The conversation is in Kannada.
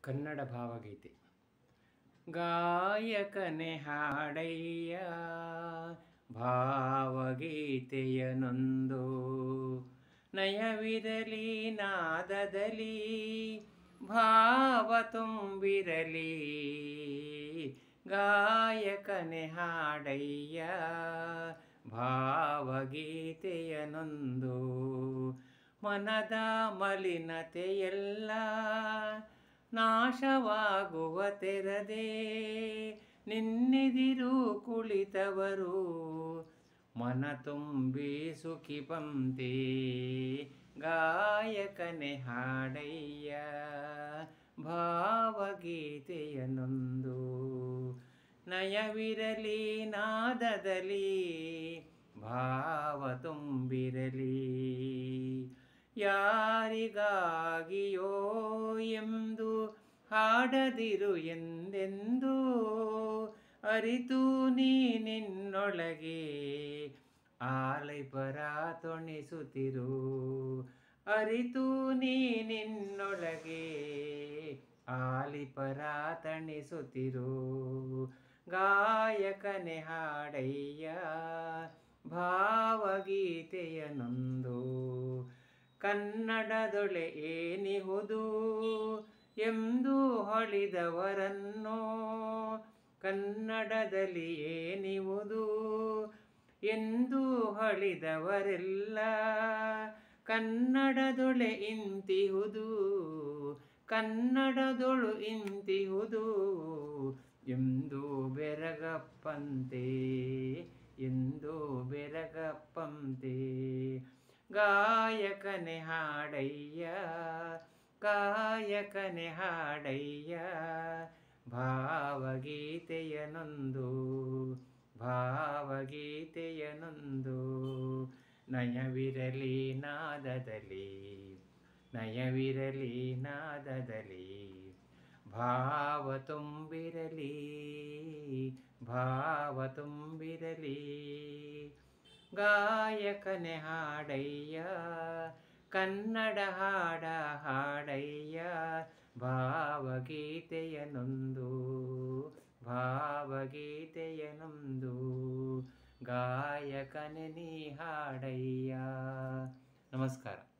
ಕನ್ನಡ ಭಾವಗೀತೆ ಗಾಯಕನೆ ಹಾಡಯ್ಯ ಭಾವಗೀತೆಯನೊಂದು ನಯವಿರಲಿ ನಾದದಲ್ಲಿ ಭಾವ ತುಂಬಿರಲಿ ಗಾಯಕನೆ ಹಾಡಯ್ಯ ಭಾವಗೀತೆಯನೊಂದು ಮನದ ಮಲಿನತೆಯೆಲ್ಲ ನಾಶವಾಗುವ ತೆರದೆ ನಿನ್ನೆದಿರು ಕುಳಿತವರು ಮನ ತುಂಬಿ ಸುಖಿ ಪಂತೆ ಗಾಯಕನೆ ಹಾಡಯ್ಯ ಭಾವಗೀತೆಯನೊಂದು ನಯವಿರಲಿ ನಾದದಲ್ಲಿ ಭಾವ ತುಂಬಿರಲಿ ಯಾರಿಗಾಗಿಯೋ ಎಂದು ಹಾಡದಿರು ಎಂದೆಂದು ಅರಿತು ನೀ ನಿನ್ನೊಳಗೆ ಆಲೈಪರ ತೊಣಿಸುತ್ತಿರು ಅರಿತು ನೀ ನಿನ್ನೊಳಗೆ ಆಲಿಪರ ತಣಿಸುತ್ತಿರು ಗಾಯಕನೆ ಹಾಡಯ್ಯ ಭಾವಗೀತೆಯನೊಂದು ಕನ್ನಡದೊಳೆ ಏನಿಹುದು ಎಂದು ಹೊಳಿದವರನ್ನು ಕನ್ನಡದಲ್ಲಿ ಏನಿಹುದು ಎಂದು ಹೊಳಿದವರೆಲ್ಲ ಕನ್ನಡದೊಳೆ ಇಂತಿಹುದು ಕನ್ನಡದೊಳು ಇಂತಿಹುದು ಎಂದು ಬೆರಗಪ್ಪಂತೆ ಎಂದು ಬೆರಗಪ್ಪಂತೆ ಗಾಯಕನೆ ಹಾಡಯ್ಯ ಕಾಯಕನೆ ಹಾಡಯ್ಯ ಭಾವಗೀತೆಯನೊಂದು ಭಾವಗೀತೆಯನೊಂದು ನಯವಿರಲಿ ನಾದದಲ್ಲಿ ನಯವಿರಲಿ ನಾದದಲ್ಲಿ ಭಾವ ತುಂಬಿರಲಿ ಭಾವ ತುಂಬಿರಲಿ ಗಾಯಕನೆ ಹಾಡಯ್ಯ ಕನ್ನಡ ಹಾಡ ಹಾಡಯ್ಯ ಭಾವಗೀತೆಯನೊಂದು ಭಾವಗೀತೆಯನೊಂದು ಗಾಯಕನೆ ನೀ ಹಾಡಯ್ಯ ನಮಸ್ಕಾರ